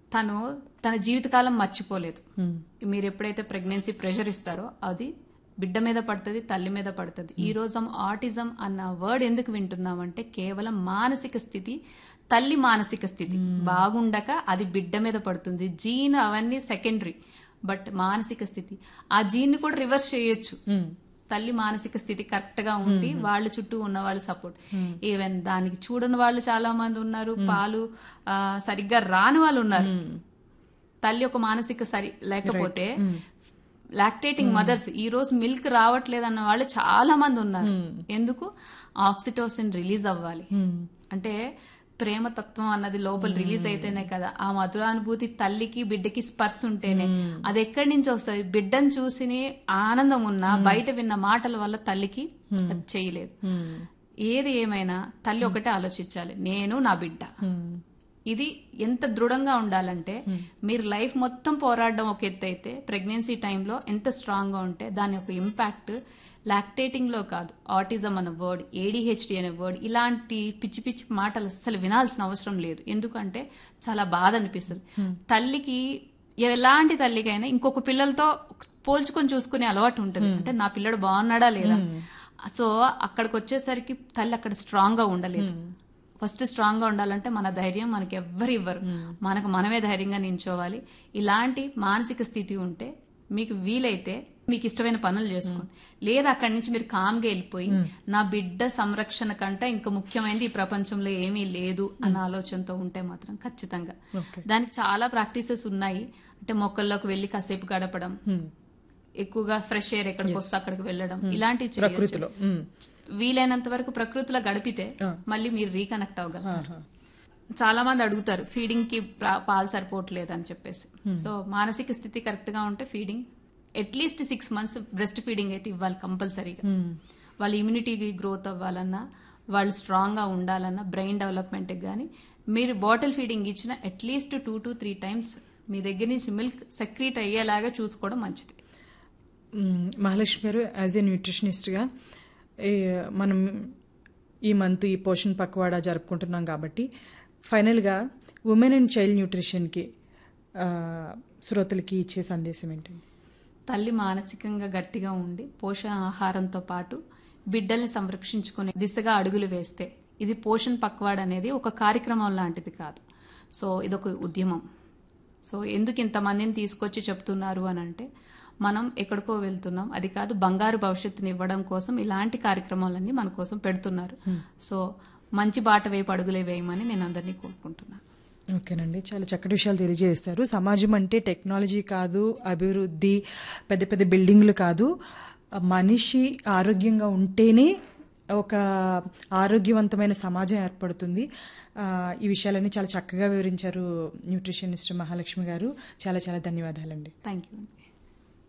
తను తన జీవితకాలం మర్చిపోలేదు మీరు ఎప్పుడైతే ప్రెగ్నెన్సీ ప్రెషర్ ఇస్తారో అది బిడ్డ మీద పడుతుంది తల్లి మీద పడుతుంది ఈ రోజు ఆటిజం అన్న వర్డ్ ఎందుకు వింటున్నామంటే కేవలం మానసిక స్థితి తల్లి మానసిక స్థితి బాగుండక అది బిడ్డ మీద పడుతుంది జీన్ అవన్నీ సెకండరీ బట్ మానసిక స్థితి ఆ జీన్ కూడా రివర్స్ చేయొచ్చు తల్లి మానసిక స్థితి కరెక్ట్ గా ఉండి వాళ్ళ చుట్టూ ఉన్న వాళ్ళు సపోర్ట్ ఈవెన్ దానికి చూడని వాళ్ళు చాలా మంది ఉన్నారు పాలు ఆ, సరిగ్గా రాని వాళ్ళు ఉన్నారు తల్లి ఒక మానసిక సరి లేకపోతే లాక్టేటింగ్ మదర్స్ ఈ రోజు మిల్క్ రావట్లేదు అన్న వాళ్ళు చాలా మంది ఉన్నారు ఎందుకు ఆక్సిటోసిన్ రిలీజ్ అవ్వాలి అంటే ప్రేమ తత్వం అన్నది లోపల రిలీజ్ అయితేనే కదా ఆ మధురానుభూతి తల్లికి బిడ్డకి స్పర్శ ఉంటేనే అది ఎక్కడి నుంచి వస్తుంది బిడ్డను చూసి ఆనందం ఉన్నా బయట విన్న మాటల వల్ల తల్లికి అది చేయలేదు ఏది ఏమైనా తల్లి ఒకటే ఆలోచించాలి నేను నా బిడ్డ ఇది ఎంత దృఢంగా ఉండాలంటే మీరు లైఫ్ మొత్తం పోరాడడం ఒక ఎత్తు అయితే ప్రెగ్నెన్సీ టైంలో ఎంత స్ట్రాంగ్ గా ఉంటే దాని యొక్క ఇంపాక్ట్ లాక్టేటింగ్ లో కాదు ఆటిజం అనే వర్డ్ ఏడిహెచ్డి అనే వర్డ్ ఇలాంటి పిచ్చి పిచ్చి మాటలు అస్సలు వినాల్సిన అవసరం లేదు ఎందుకంటే చాలా బాధ అనిపిస్తుంది తల్లికి ఎలాంటి తల్లికైనా ఇంకొక పిల్లలతో పోల్చుకొని చూసుకునే అలవాటు ఉంటుంది అంటే నా పిల్లడు బాగున్నాడా లేదా సో అక్కడికి వచ్చేసరికి తల్లి అక్కడ స్ట్రాంగ్ గా ఉండలేదు ఫస్ట్ స్ట్రాంగ్ గా ఉండాలంటే మన ధైర్యం మనకి ఎవ్వరు ఇవ్వరు మనకు మనమే ధైర్యంగా నించోవాలి ఇలాంటి మానసిక స్థితి ఉంటే మీకు వీలైతే మీకు ఇష్టమైన పనులు చేసుకోండి లేదా అక్కడి నుంచి మీరు కామ్గా వెళ్ళిపోయి నా బిడ్డ సంరక్షణ కంటే ఇంకా ముఖ్యమైనది ఈ ప్రపంచంలో ఏమీ లేదు అన్న ఆలోచనతో ఉంటే మాత్రం ఖచ్చితంగా దానికి చాలా ప్రాక్టీసెస్ ఉన్నాయి అంటే మొక్కల్లోకి వెళ్ళి కాసేపు గడపడం ఎక్కువగా ఫ్రెష్ ఎయిర్ ఎక్కడికి వస్తే అక్కడికి వెళ్ళడం ఇలాంటివి చేయొచ్చు. ప్రకృతిలో ఉమ్. వీలైనంత వరకు ప్రకృతిలో గడిపితే మళ్ళీ మీరు రీకనెక్ట్ అవ్వగలరు చాలా మంది అడుగుతారు ఫీడింగ్ కి ప్రా- పాలు సరిపోవట్లేదు అని చెప్పేసి సో మానసిక స్థితి కరెక్ట్ గా ఉంటే feeding at least six months breast feeding అయితే ఇవ్వాలి కంపల్సరీగా వాళ్ళ ఇమ్యూనిటీ గ్రోత్ అవ్వాలన్నా వాళ్ళు స్ట్రాంగ్ గా ఉండాలన్నా బ్రెయిన్ డెవలప్మెంట్ కానీ మీరు బాటిల్ ఫీడింగ్ ఇచ్చిన at least two to three times మీ దగ్గర నుంచి మిల్క్ సెక్రీట్ అయ్యేలాగా చూసుకోవడం మంచిది మ్మ్. మహాలక్ష్మి గారు యాజ్ ఏ న్యూట్రిషనిస్ట్గా ఈ- మనం ఈ మంత్ ఈ పోషణ్ పక్వాడా జరుపుకుంటున్నాం కాబట్టి ఫైనల్గా ఉమెన్ అండ్ చైల్డ్ న్యూట్రిషన్కి ఆ, శ్రోతలకి ఇచ్చే సందేశం ఏంటండి తల్లి మానసికంగా గట్టిగా ఉండి పోషకాహారంతో పాటు బిడ్డల్ని సంరక్షించుకునే దిశగా అడుగులు వేస్తే ఇది పోషణ్ పక్వాడ్ అనేది ఒక కార్యక్రమం లాంటిది కాదు సో ఇదొక ఉద్యమం సో ఎందుకు ఇంతమందిని తీసుకొచ్చి చెప్తున్నారు అని అంటే మనం ఎక్కడికో వెళ్తున్నాం అది కాదు బంగారు భవిష్యత్తుని ఇవ్వడం కోసం ఇలాంటి కార్యక్రమాలన్నీ మన కోసం పెడుతున్నారు సో మంచి బాట వైపు అడుగులే వేయమని నేను అందరినీ కోరుకుంటున్నాను ఓకేనండి చాలా చక్కటి విషయాలు తెలియజేస్తారు సమాజం అంటే టెక్నాలజీ కాదు అభివృద్ధి పెద్ద పెద్ద బిల్డింగ్లు కాదు మనిషి ఆరోగ్యంగా ఉంటేనే ఒక ఆరోగ్యవంతమైన సమాజం ఏర్పడుతుంది ఆ, ఈ విషయాలన్నీ చాలా చక్కగా వివరించారు న్యూట్రిషనిస్ట్ మహాలక్ష్మి గారు చాలా చాలా ధన్యవాదాలండి థ్యాంక్ యూ